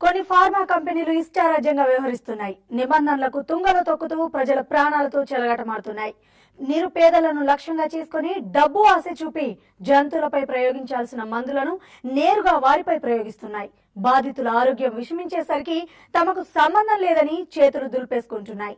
కొన్ని ఫార్మా కంపెనీలు ఇష్టారాజ్యంగా వ్యవహరిస్తున్నాయి నిబంధనలకు తుంగలో తొక్కుతూ ప్రజల ప్రాణాలతో చెలగాటమాడుతున్నాయి నిరుపేదలను లక్ష్యంగా చేసుకుని డబ్బు ఆశ చూపి జంతువులపై ప్రయోగించాల్సిన మందులను నేరుగా వారిపై ప్రయోగిస్తున్నాయి బాధితుల ఆరోగ్యం విషమించేసరికి తమకు సంబంధం లేదని చేతులు దులిపేసుకుంటున్నాయి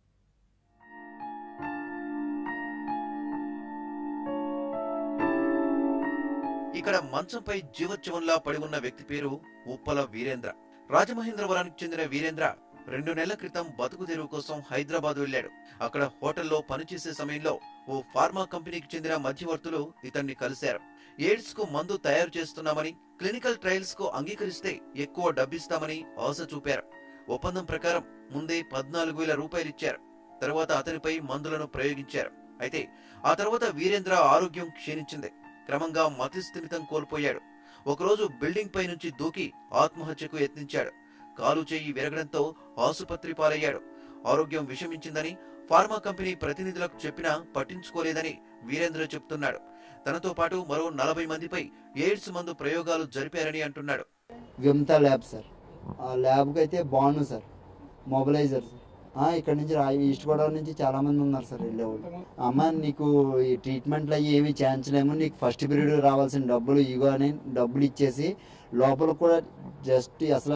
ఇక్కడ మంచంపై జీవోత్సవంలా పడి ఉన్న వ్యక్తి పేరు ఉప్పల వీరేంద్ర రాజమహేంద్రవరానికి చెందిన వీరేంద్ర రెండు నెలల క్రితం బతుకు తెరువు కోసం హైదరాబాద్ వెళ్లాడు అక్కడ హోటల్లో పనిచేసే సమయంలో ఓ ఫార్మా కంపెనీకి చెందిన మధ్యవర్తులు ఇతన్ని కలిశారు ఎయిడ్స్ కు మందు తయారు చేస్తున్నామని క్లినికల్ ట్రయల్స్ కు అంగీకరిస్తే ఎక్కువ డబ్బిస్తామని ఆశ చూపారు ఒప్పందం ప్రకారం ముందే పద్నాలుగు వేల రూపాయలు ఇచ్చారు తరువాత అతనిపై మందులను ప్రయోగించారు అయితే ఆ తర్వాత వీరేంద్ర ఆరోగ్యం క్షీణించింది క్రమంగా మతిస్థిమితం కోల్పోయాడు ఒకరోజు బిల్డింగ్ పై నుంచి దూకి ఆత్మహత్యకు యత్నించాడు కాలు చేయి విరగడంతో ఆసుపత్రి పాలయ్యాడు ఆరోగ్యం విషమించిందని ఫార్మా కంపెనీ ప్రతినిధులకు చెప్పినా పట్టించుకోలేదని వీరేంద్ర చెప్తున్నాడు తనతో పాటు మరో నలభై మందిపై ఎయిడ్స్ మందు ప్రయోగాలు జరిపారని అంటున్నాడు విమ్తా ల్యాబ్ సార్ ఆ ల్యాబ్కి అయితే బాగుండు సార్ మొబిలైజర్ సార్ ఆ, ఇక్కడ నుంచి రా ఈస్ట్ గోదావరి నుంచి చాలా మంది ఉన్నారు సార్ వెళ్ళేవాళ్ళు అమ్మ నీకు ఈ ట్రీట్మెంట్లు అయ్యి ఏమి చేయించలేము నీకు ఫస్ట్ పీరియడ్ రావాల్సిన డబ్బులు ఇగో అని డబ్బులు ఇచ్చేసి లోపల కూడా జస్ట్ అసలు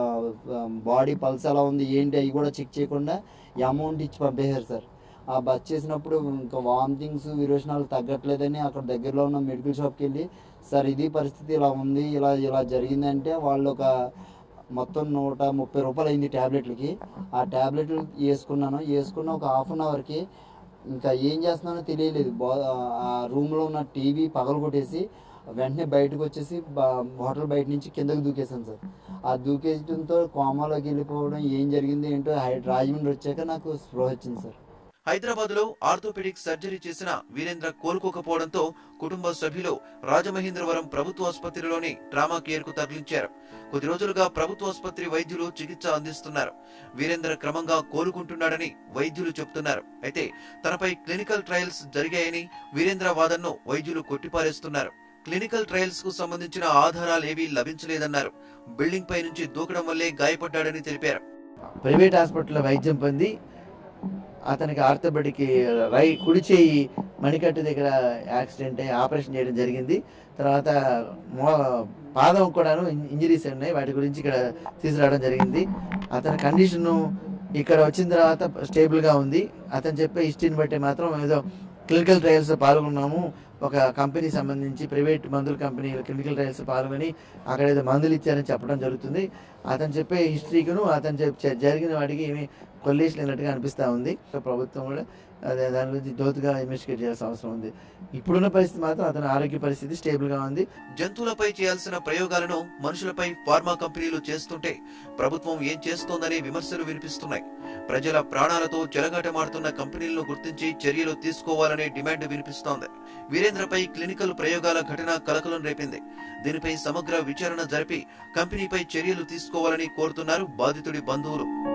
బాడీ పల్స్ ఎలా ఉంది ఏంటి అవి కూడా చెక్ చేయకుండా అమౌంట్ ఇచ్చి పంపేశారు సార్ ఆ బస్ చేసినప్పుడు ఇంకా వామిటింగ్స్ విరోచనాలు తగ్గట్లేదని అక్కడ దగ్గరలో ఉన్న మెడికల్ షాప్కి వెళ్ళి సార్ ఇది పరిస్థితి ఇలా ఉంది ఇలా ఇలా జరిగిందంటే వాళ్ళు ఒక మొత్తం నూట ముప్పై రూపాయలు అయింది ట్యాబ్లెట్లకి ఆ ట్యాబ్లెట్లు వేసుకున్నాను వేసుకున్న ఒక హాఫ్ అన్ అవర్కి ఇంకా ఏం చేస్తున్నానో తెలియలేదు బా ఆ రూమ్లో ఉన్న టీవీ పగలు కొట్టేసి వెంటనే బయటకు వచ్చేసి బా- హోటల్ బయట నుంచి కిందకు దూకేశాను సార్ ఆ దూకేయడంతో కోమాలోకి వెళ్ళిపోవడం ఏం జరిగింది ఏంటో హై- రాజమండ్రి వచ్చాక నాకు స్పృహ వచ్చింది సార్ హైదరాబాద్ లో ఆర్థోపెడిక్ సర్జరీ చేసిన వీరేంద్ర కోలుకోకపోవడంతో కుటుంబ సభ్యులు రాజమహేంద్రవరం ప్రభుత్వ ఆసుపత్రిలోని ట్రామా కేర్ కు తరలించారు కొద్ది రోజులుగా ప్రభుత్వ ఆసుపత్రి వైద్యులు చికిత్స అందిస్తున్నారు వీరేంద్ర క్రమంగా కోలుకుంటున్నాడని వైద్యులు చెబుతున్నారు అయితే తనపై క్లినికల్ ట్రయల్స్ జరిగాయని వీరేంద్ర వాదనను వైద్యులు కొట్టిపారేస్తున్నారు క్లినికల్ ట్రయల్స్ కు సంబంధించిన ఆధారాలేవీ లభించలేదన్నారు బిల్డింగ్ పై నుంచి దూకడం వల్లే గాయపడ్డాడని తెలిపారు ప్రైవేట్ హాస్పిటల్లో వైద్యం పొంది అతనికి ఆర్థోపెడిక్ రై కుడి చేయి మణికట్టు దగ్గర యాక్సిడెంట్ అయ్యి ఆపరేషన్ చేయడం జరిగింది తర్వాత మో పాదం కూడాను ఇన్- ఇంజరీస్ ఉన్నాయి వాటి గురించి ఇక్కడ తీసుకురావడం జరిగింది అతని కండిషను ఇక్కడ వచ్చిన తర్వాత స్టేబుల్గా ఉంది అతను చెప్పే హిస్టరీని బట్టి మాత్రం ఏదో క్లినికల్ ట్రయల్స్ పాల్గొన్నాము ఒక కంపెనీ సంబంధించి ప్రైవేట్ మందుల కంపెనీ క్లినికల్ ట్రయల్స్ పాల్గొని అక్కడ ఏదో మందులు ఇచ్చారని చెప్పడం జరుగుతుంది అతను చెప్పే హిస్టరీకును అతను చెప్ చె- జరిగిన వాటికి ఏమి కొల్లేషన్ అయినట్టుగా అనిపిస్తూ ఉంది ప్రభుత్వం కూడా అదే దాని గురించి లోతుగా ఇన్వెస్టిగేట్ చేయాల్సిన అవసరం ఉంది ఇప్పుడున్న పరిస్థితి మాత్రం అతని ఆరోగ్య పరిస్థితి స్టేబుల్గా ఉంది జంతువులపై చేయాల్సిన ప్రయోగాలను మనుషులపై ఫార్మా కంపెనీలు చేస్తుంటే ప్రభుత్వం ఏం చేస్తోందనే విమర్శలు వినిపిస్తున్నాయి ప్రజల ప్రాణాలతో చెలగాటమాడుతున్న కంపెనీలను గుర్తించి చర్యలు తీసుకోవాలనే డిమాండ్ వినిపిస్తోంది వీరేంద్రపై క్లినికల్ ప్రయోగాల ఘటన కలకలం రేపింది దీనిపై సమగ్ర విచారణ జరిపి కంపెనీపై చర్యలు తీసుకోవాలని కోరుతున్నారు బాధితుడి బంధువులు